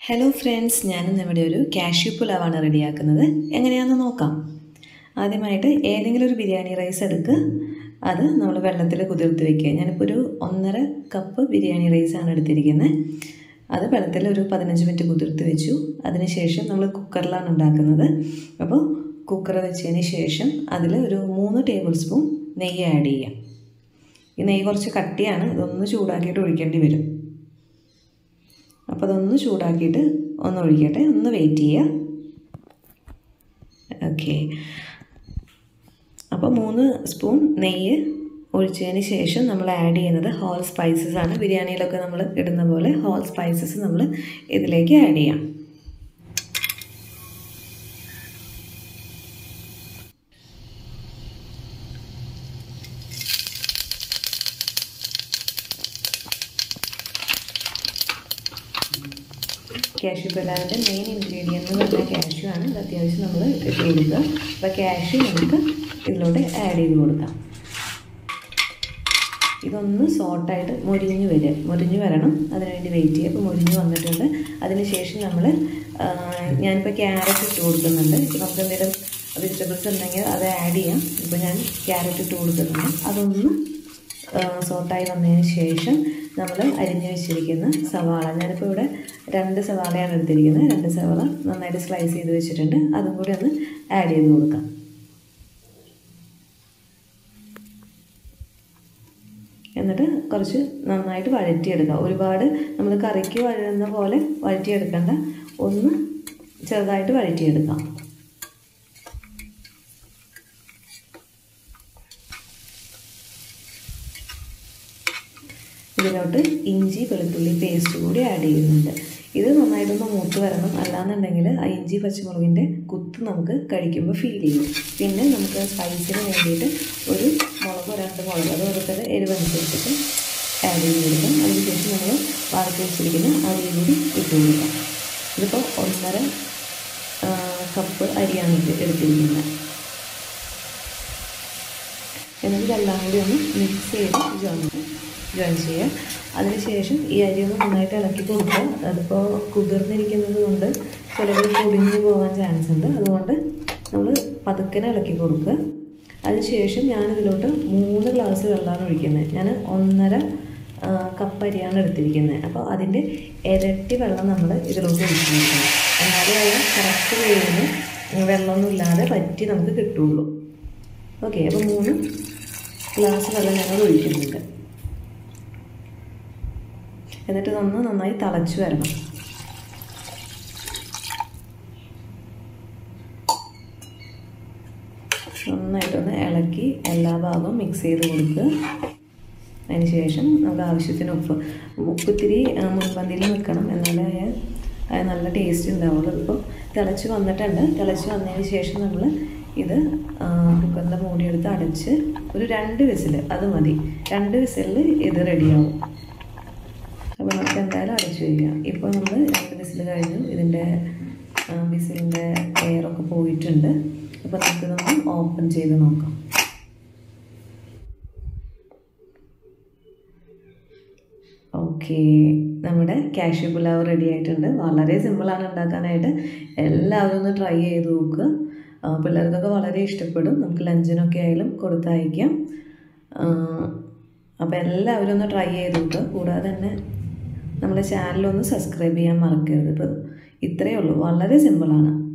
hello friends ഞാനിന്ന് ഇവിടെ ഒരു കാഷ്യൂ പുലാവാണ് റെഡിയാക്കുന്നത് എങ്ങനെയാണെന്ന് നോക്കാം ആദ്യമായിട്ട് ഏതെങ്കിലും ഒരു ബിരിയാണി റൈസ് എടുക്കുക അത് നമ്മൾ വെള്ളത്തിൽ കുതിർത്ത് വെക്കുക ഞാനിപ്പോൾ ഒരു ഒന്നര കപ്പ് ബിരിയാണി റൈസാണ് എടുത്തിരിക്കുന്നത് അത് വെള്ളത്തിൽ ഒരു പതിനഞ്ച് മിനിറ്റ് കുതിർത്ത് വെച്ചു അതിനുശേഷം നമ്മൾ കുക്കറിലാണ് ഉണ്ടാക്കുന്നത് അപ്പോൾ കുക്കർ വെച്ചതിന് ശേഷം അതിൽ ഒരു മൂന്ന് ടേബിൾ സ്പൂൺ നെയ്യ് ആഡ് ചെയ്യാം ഈ നെയ്യ് കുറച്ച് കട്ടിയാണ് ഇതൊന്ന് ചൂടാക്കിയിട്ട് ഒഴിക്കേണ്ടി വരും അപ്പോൾ അതൊന്ന് ചൂടാക്കിയിട്ട് ഒന്ന് ഒഴിക്കട്ടെ ഒന്ന് വെയിറ്റ് ചെയ്യുക ഓക്കെ അപ്പോൾ മൂന്ന് സ്പൂൺ നെയ്യ് ഒഴിച്ചതിന് ശേഷം നമ്മൾ ആഡ് ചെയ്യുന്നത് ഹോൾ സ്പൈസസ് ആണ് ബിരിയാണിയിലൊക്കെ നമ്മൾ ഇടുന്ന പോലെ ഹോൾ സ്പൈസസ് നമ്മൾ ഇതിലേക്ക് ആഡ് ചെയ്യാം കാഷ്യൂ പിലാവിൻ്റെ മെയിൻ ഇൻഗ്രീഡിയൻറ്റ് എന്ന് പറഞ്ഞാൽ കാഷ്യൂ ആണ് ഇത് അത്യാവശ്യം നമ്മൾ ഇട്ട് കൊടുക്കുക അപ്പോൾ കാഷ്യൂ നമുക്ക് ഇതിലോട്ട് ആഡ് ചെയ്ത് കൊടുക്കാം ഇതൊന്ന് സോട്ടായിട്ട് മൊരിഞ്ഞ് വരിക മൊരിഞ്ഞ് വരണം അതിനുവേണ്ടി വെയിറ്റ് ചെയ്യുക അപ്പോൾ മൊരിഞ്ഞ് വന്നിട്ടുണ്ട് അതിനുശേഷം നമ്മൾ ഞാനിപ്പോൾ ക്യാരറ്റ് ഇട്ട് കൊടുക്കുന്നുണ്ട് നമുക്ക് എന്തെങ്കിലും വെജിറ്റബിൾസ് ഉണ്ടെങ്കിൽ അത് ആഡ് ചെയ്യാം ഇപ്പോൾ ഞാൻ ക്യാരറ്റ് ഇട്ട് കൊടുക്കുന്നുണ്ട് അതൊന്ന് സോട്ടായി വന്നതിന് ശേഷം നമ്മൾ അരിഞ്ഞു വെച്ചിരിക്കുന്ന സവാള ഞാനിപ്പോൾ ഇവിടെ രണ്ട് സവാളയാണ് എടുത്തിരിക്കുന്നത് രണ്ട് സവാള നന്നായിട്ട് സ്ലൈസ് ചെയ്ത് വെച്ചിട്ടുണ്ട് അതും കൂടി ഒന്ന് ആഡ് ചെയ്ത് കൊടുക്കാം എന്നിട്ട് കുറച്ച് നന്നായിട്ട് വഴറ്റിയെടുക്കുക ഒരുപാട് നമ്മൾ കറിക്ക് വഴുന്ന പോലെ വഴറ്റിയെടുക്കണ്ട ഒന്ന് ചെറുതായിട്ട് വഴറ്റിയെടുക്കാം ഇതിലോട്ട് ഇഞ്ചി വെളുത്തുള്ളി പേസ്റ്റ് കൂടി ആഡ് ചെയ്യുന്നുണ്ട് ഇത് നന്നായിട്ടൊന്ന് മൂത്ത് വരണം അല്ലാന്നുണ്ടെങ്കിൽ ആ ഇഞ്ചി പച്ചമുളകിൻ്റെ കുത്ത് നമുക്ക് കഴിക്കുമ്പോൾ ഫീൽ ചെയ്യും പിന്നെ നമുക്ക് സ്പൈസിന് വേണ്ടിയിട്ട് ഒരു മുളക് രണ്ട് മുളക് അത് ഓരോരുത്തരുടെ എരിവനുസരിച്ചിട്ട് ആഡ് ചെയ്ത് കൊടുക്കാം അതിനുശേഷം നമ്മൾ വറുത്ത് വെച്ചിരിക്കുന്ന അരി കൂടി ഇട്ട് കൊടുക്കാം ഇതിപ്പോൾ ഒന്നര കപ്പ് അരിയാണ് എടുത്തിരിക്കുന്നത് എന്നിട്ട് ഇതെല്ലാം കൂടി ഒന്ന് മിക്സ് ചെയ്ത് ജോയിൻ ജോയിൻ ചെയ്യുക അതിനുശേഷം ഈ അരി ഒന്ന് നന്നായിട്ട് ഇളക്കി കൊടുക്കുക അതിപ്പോൾ കുതിർന്നിരിക്കുന്നത് കൊണ്ട് ചിലത് പൊടിഞ്ഞു പോകാൻ ചാൻസ് ഉണ്ട് അതുകൊണ്ട് നമ്മൾ പതുക്കനെ ഇളക്കി കൊടുക്കുക അതിനുശേഷം ഞാനിതിലോട്ട് മൂന്ന് ഗ്ലാസ് വെള്ളമാണ് ഒഴിക്കുന്നത് ഞാൻ ഒന്നര കപ്പ് അരിയാണ് എടുത്തിരിക്കുന്നത് അപ്പോൾ അതിൻ്റെ ഇരട്ടി വെള്ളം നമ്മൾ ഇതിലോട്ട് ഒഴിച്ചു കൊടുക്കണം എന്നാലേ അത് കറക്റ്റ് വേവിന് വെള്ളമൊന്നും ഇല്ലാതെ പറ്റി നമുക്ക് കിട്ടുള്ളൂ ഓക്കെ അപ്പോൾ മൂന്ന് ഗ്ലാസ് വെള്ളം ഞങ്ങൾ ഒഴിക്കുന്നുണ്ട് എന്നിട്ട് ഇതൊന്ന് നന്നായി തിളച്ച് വരണം നന്നായിട്ടൊന്ന് ഇളക്കി എല്ലാ ഭാഗവും മിക്സ് ചെയ്ത് കൊടുക്കുക അതിന് ശേഷം നമുക്ക് ആവശ്യത്തിന് ഉപ്പ് ഉപ്പ് ഇത്തിരി മുൻപന്തിയിൽ നിൽക്കണം എന്നാലേ അത് നല്ല ടേസ്റ്റ് ഉണ്ടാവുള്ളൂ ഇപ്പോൾ തിളച്ച് വന്നിട്ടുണ്ട് തിളച്ച് വന്നതിന് ശേഷം നമ്മൾ ഇത് കുക്കറിൻ്റെ മൂടിയെടുത്ത് അടച്ച് ഒരു രണ്ട് വിസിൽ അത് മതി രണ്ട് വിസിലിൽ ഇത് റെഡിയാവും അപ്പോൾ നമുക്ക് എന്തായാലും അടച്ചു വയ്ക്കുക ഇപ്പോൾ നമ്മൾ രണ്ട് വിസിൽ കഴിഞ്ഞു ഇതിൻ്റെ വിസിലിൻ്റെ എയറൊക്കെ പോയിട്ടുണ്ട് അപ്പോൾ നമുക്കിതൊന്ന് ഓപ്പൺ ചെയ്ത് നോക്കാം ഓക്കെ നമ്മുടെ കാഷ്യൂ പുലാവ് റെഡി ആയിട്ടുണ്ട് വളരെ സിമ്പിളാണ് ഉണ്ടാക്കാനായിട്ട് എല്ലാവരും ഒന്ന് ട്രൈ ചെയ്ത് നോക്കുക പിള്ളേർക്കൊക്കെ വളരെ ഇഷ്ടപ്പെടും നമുക്ക് ലഞ്ചിനൊക്കെ ആയാലും കൊടുത്തയക്കാം അപ്പോൾ എല്ലാവരും ഒന്ന് ട്രൈ ചെയ്ത് നോക്കുക കൂടാതെ തന്നെ നമ്മുടെ ചാനലൊന്ന് സബ്സ്ക്രൈബ് ചെയ്യാൻ മറക്കരുത് ഇപ്പോൾ ഇത്രയേ ഉള്ളൂ വളരെ സിമ്പിളാണ്